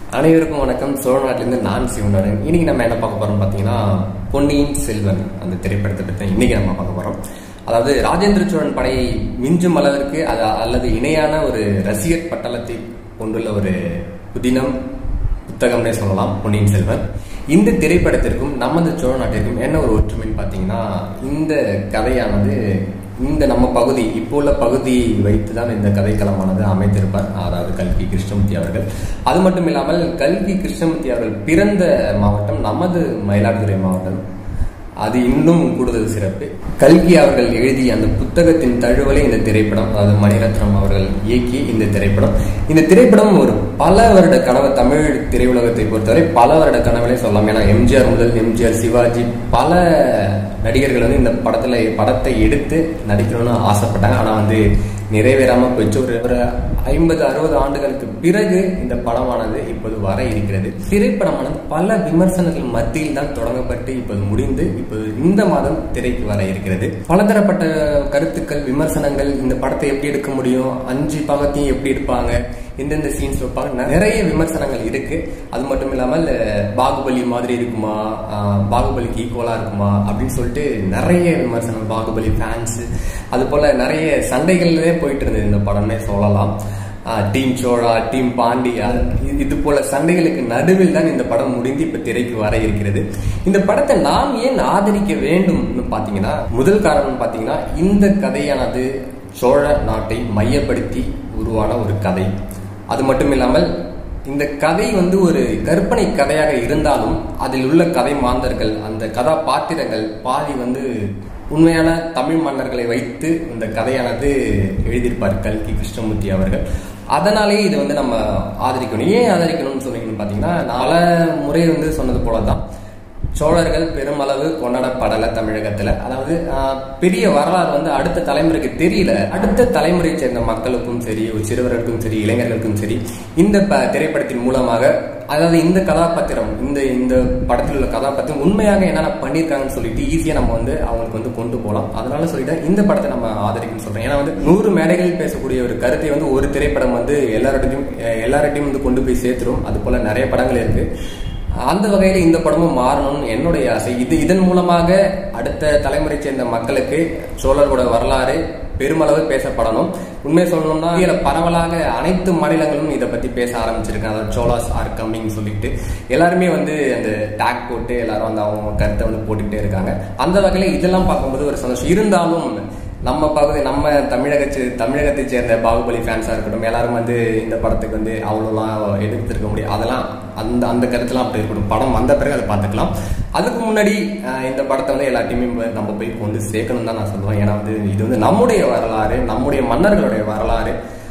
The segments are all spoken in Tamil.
அனைவருக்கும் வணக்கம் சோழ நாட்டிலிருந்து நான் சிவநாடன் இன்னைக்கு நம்ம என்ன பார்க்க போறோம் பார்த்தீங்கன்னா பொன்னியின் செல்வன் அந்த திரைப்படத்தை பற்றி இன்னைக்கு நம்ம பார்க்க போறோம் அதாவது ராஜேந்திர சோழன் படையை மிஞ்சும் அளவிற்கு அது அல்லது இணையான ஒரு ரசிகர் பட்டளத்தை கொண்டுள்ள ஒரு புதினம் புத்தகம்னே சொல்லலாம் பொன்னியின் செல்வன் இந்த திரைப்படத்திற்கும் நமது சோழ நாட்டிற்கும் என்ன ஒரு ஒற்றுமைன்னு பார்த்தீங்கன்னா இந்த கதையானது இந்த நம்ம பகுதி இப்போ உள்ள பகுதியை வைத்து தான் இந்த கதைக்களமானது அமைத்திருப்பார் அதாவது கல்கி கிருஷ்ணமூர்த்தி அவர்கள் அது மட்டும் இல்லாமல் கல்கி கிருஷ்ணமூர்த்தி அவர்கள் பிறந்த மாவட்டம் நமது மயிலாடுதுறை மாவட்டம் அது இன்னும் கூடுதல் சிறப்பு கல்கி அவர்கள் எழுதிய அந்த புத்தகத்தின் தழுவலே இந்த திரைப்படம் அதாவது மணிரத்னம் அவர்கள் இயக்கிய இந்த திரைப்படம் இந்த திரைப்படம் ஒரு பல வருட கனவு தமிழ் திரையுலகத்தை பொறுத்தவரை பல வருட கனவுலே சொல்லலாம் ஏன்னா எம்ஜிஆர் முதல் எம்ஜிஆர் சிவாஜி பல நடிகர்கள் வந்து இந்த படத்துல படத்தை எடுத்து நடிக்கணும்னு ஆசைப்பட்டாங்க ஆனா வந்து நிறைவேறாம போயிடுச்சு ஒரு ஒரு ஐம்பது அறுபது ஆண்டுகளுக்கு பிறகு இந்த படமானது இப்போது வர இருக்கிறது திரைப்படமானது பல விமர்சனங்கள் மத்தியில் தான் தொடங்கப்பட்டு இப்போது முடிந்து இப்போது இந்த மாதம் திரைக்கு வர இருக்கிறது பலதரப்பட்ட கருத்துக்கள் விமர்சனங்கள் இந்த படத்தை எப்படி எடுக்க முடியும் அஞ்சு பாகத்தையும் எப்படி எடுப்பாங்க எந்தெந்த சீன்ஸ் வைப்பாங்க நிறைய விமர்சனங்கள் இருக்கு அது மட்டும் இல்லாமல் பாகுபலி மாதிரி இருக்குமா பாகுபலிக்கு ஈக்குவலா இருக்குமா அப்படின்னு சொல்லிட்டு நிறைய விமர்சனம் பாகுபலி ஃபேன்ஸ் அது போல நிறைய சண்டைகள்லே போயிட்டு இருந்தது இந்த படமே சொல்லலாம் டீம் சோழா டீம் பாண்டியா இது போல சண்டைகளுக்கு நடுவில் தான் இந்த படம் முடிந்து இப்ப திரைக்கு வர இருக்கிறது இந்த படத்தை நாம் ஏன் ஆதரிக்க வேண்டும்னு பாத்தீங்கன்னா முதல் காரணம் பாத்தீங்கன்னா இந்த கதையானது சோழ நாட்டை மையப்படுத்தி உருவான ஒரு கதை அது மட்டும் இல்லாமல் இந்த கதை வந்து ஒரு கற்பனை கதையாக இருந்தாலும் அதில் உள்ள கதை மாந்தர்கள் அந்த கதாபாத்திரங்கள் பாதி வந்து உண்மையான தமிழ் மன்னர்களை வைத்து இந்த கதையானது எழுதியிருப்பார் கல்கி கிருஷ்ணமூர்த்தி அவர்கள் அதனாலேயே இதை வந்து நம்ம ஆதரிக்கணும் ஏன் ஆதரிக்கணும்னு சொன்னீங்கன்னு பார்த்தீங்கன்னா பல முறை வந்து சொன்னது போல தான் சோழர்கள் பெருமளவு கொண்டாடப்படலை தமிழகத்துல அதாவது பெரிய வரலாறு வந்து அடுத்த தலைமுறைக்கு தெரியல அடுத்த தலைமுறையை சேர்ந்த மக்களுக்கும் சரி சிறுவர்களுக்கும் சரி இளைஞர்களுக்கும் சரி இந்த திரைப்படத்தின் மூலமாக அதாவது இந்த கதாபாத்திரம் இந்த இந்த படத்தில் உள்ள கதாபாத்திரம் உண்மையாக என்னென்ன பண்ணியிருக்காங்கன்னு சொல்லிட்டு ஈஸியாக நம்ம வந்து அவங்களுக்கு வந்து கொண்டு போகலாம் அதனால சொல்லிட்டு இந்த படத்தை நம்ம ஆதரிக்கணும்னு சொல்றேன் ஏன்னா வந்து நூறு மேடைகளில் பேசக்கூடிய ஒரு கருத்தை வந்து ஒரு திரைப்படம் வந்து எல்லார்ட்டையும் எல்லார்ட்டையும் வந்து கொண்டு போய் சேர்த்துரும் அது போல நிறைய படங்கள் இருக்கு அந்த வகையில் இந்த படமும் மாறணும்னு என்னுடைய ஆசை இது இதன் மூலமாக அடுத்த தலைமுறை சேர்ந்த மக்களுக்கு சோழர்களோட வரலாறு பெருமளவு பேசப்படணும் உண்மையை சொல்லணும்னா இதில் பரவலாக அனைத்து மாநிலங்களும் இதை பற்றி பேச ஆரம்பிச்சிருக்காங்க அதாவது சோலாஸ் ஆர் கம்மிங் சொல்லிட்டு எல்லாருமே வந்து அந்த டேக் போட்டு எல்லாரும் வந்து அவங்க கருத்தை வந்து போட்டுக்கிட்டே இருக்காங்க அந்த வகையில் இதெல்லாம் பார்க்கும்போது ஒரு சந்தோஷம் இருந்தாலும் நம்ம பகுதி நம்ம தமிழக தமிழகத்தை சேர்ந்த பாகுபலி ஃபேன்ஸாக இருக்கட்டும் எல்லாரும் வந்து இந்த படத்துக்கு வந்து அவ்வளோலாம் எடுத்துருக்க முடியும் அதெல்லாம் அந்த அந்த கருத்துலாம் அப்படி இருக்கட்டும் படம் வந்த பிறகு அதை பார்த்துக்கலாம் அதுக்கு முன்னாடி இந்த படத்தை வந்து எல்லாத்தையுமே நம்ம போய் கொண்டு சேர்க்கணும் தான் நான் சொல்லுவேன் ஏன்னா வந்து இது வந்து நம்முடைய வரலாறு நம்முடைய மன்னர்களுடைய வரலாறு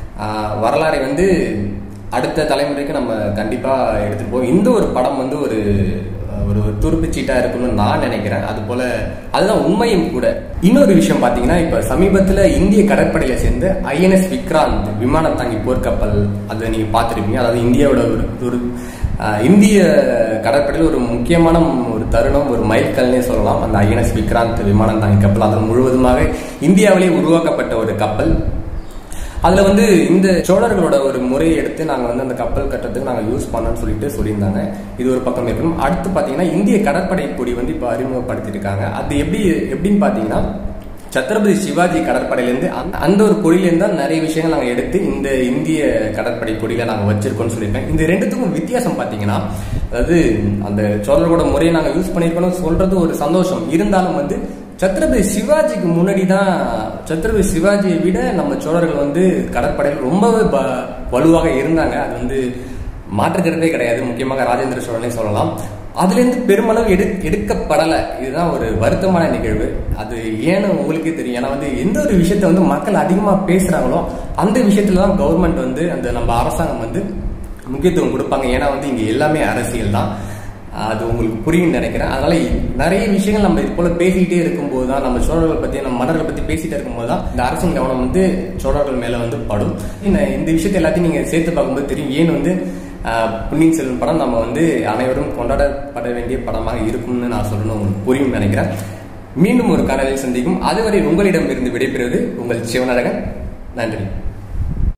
வரலாறை வந்து அடுத்த தலைமுறைக்கு நம்ம கண்டிப்பாக எடுத்துகிட்டு போவோம் இந்த ஒரு படம் வந்து ஒரு ஒரு துருப்புச்சீட்டா இருக்கணும்னு நான் நினைக்கிறேன் அது போல அதுதான் உண்மையும் கூட இன்னொரு விஷயம் பாத்தீங்கன்னா இப்ப சமீபத்துல இந்திய கடற்படையில சேர்ந்து ஐஎன்எஸ் விக்ராந்த் விமான தாங்கி போர்க்கப்பல் அதை நீங்க பாத்துருப்பீங்க அதாவது இந்தியாவோட ஒரு ஒரு இந்திய கடற்படையில் ஒரு முக்கியமான ஒரு தருணம் ஒரு மைல்கல்னே சொல்லலாம் அந்த ஐஎன்எஸ் விக்ராந்த் விமானம் தாங்கி கப்பல் அது முழுவதுமாக இந்தியாவிலே உருவாக்கப்பட்ட ஒரு கப்பல் அதுல வந்து இந்த சோழர்களோட ஒரு முறையை எடுத்து நாங்க வந்து அந்த கப்பல் கட்டுறதுக்கு நாங்க யூஸ் பண்ணோம்னு சொல்லிட்டு சொல்லியிருந்தாங்க இது ஒரு பக்கம் இருக்கணும் அடுத்து பாத்தீங்கன்னா இந்திய கடற்படை கொடி வந்து இப்ப அறிமுகப்படுத்திருக்காங்க அது எப்படி எப்படின்னு பாத்தீங்கன்னா சத்ரபதி சிவாஜி கடற்படையிலேருந்து அந்த ஒரு கொடியிலேருந்து தான் நிறைய விஷயங்கள் நாங்கள் எடுத்து இந்த இந்திய கடற்படை கொடியில நாங்கள் வச்சிருக்கோம்னு சொல்லியிருக்கேன் இந்த ரெண்டுத்துக்கும் வித்தியாசம் பார்த்தீங்கன்னா அதாவது அந்த சோழர்களோட முறையை நாங்கள் யூஸ் பண்ணியிருக்கோம்னு சொல்றது ஒரு சந்தோஷம் இருந்தாலும் வந்து சத்ரபதி சிவாஜிக்கு முன்னாடி தான் சத்ரபதி சிவாஜியை விட நம்ம சோழர்கள் வந்து கடற்படையில் ரொம்பவே வலுவாக இருந்தாங்க அது வந்து மாற்றுக்கிறதே கிடையாது முக்கியமாக ராஜேந்திர சோழனே சொல்லலாம் அதுலேருந்து பெருமளவு எடு எடுக்கப்படலை இதுதான் ஒரு வருத்தமான நிகழ்வு அது ஏன்னு உங்களுக்கே தெரியும் ஏன்னா வந்து எந்த ஒரு விஷயத்த வந்து மக்கள் அதிகமாக பேசுகிறாங்களோ அந்த விஷயத்துல தான் கவர்மெண்ட் வந்து அந்த நம்ம அரசாங்கம் வந்து முக்கியத்துவம் கொடுப்பாங்க ஏன்னா வந்து இங்கே எல்லாமே அரசியல் தான் அது உங்களுக்கு புரியும் நினைக்கிறேன் அதனால நிறைய விஷயங்கள் நம்ம இது போல பேசிக்கிட்டே இருக்கும்போது தான் நம்ம சோழர்கள் பத்தி நம்ம மன்னர்களை பத்தி பேசிட்டே இருக்கும்போது தான் இந்த அரசின் கவனம் வந்து சோழர்கள் மேல வந்து படும் இந்த இந்த விஷயத்தை எல்லாத்தையும் நீங்க சேர்த்து பார்க்கும்போது தெரியும் ஏன் வந்து பொன்னியின் செல்வன் படம் நம்ம வந்து அனைவரும் கொண்டாடப்பட வேண்டிய படமாக இருக்கும்னு நான் சொல்லணும் உங்களுக்கு புரியும் நினைக்கிறேன் மீண்டும் ஒரு காணொலியில் சந்திக்கும் அதுவரை உங்களிடம் இருந்து விடைபெறுவது உங்கள் சிவனழகன் நன்றி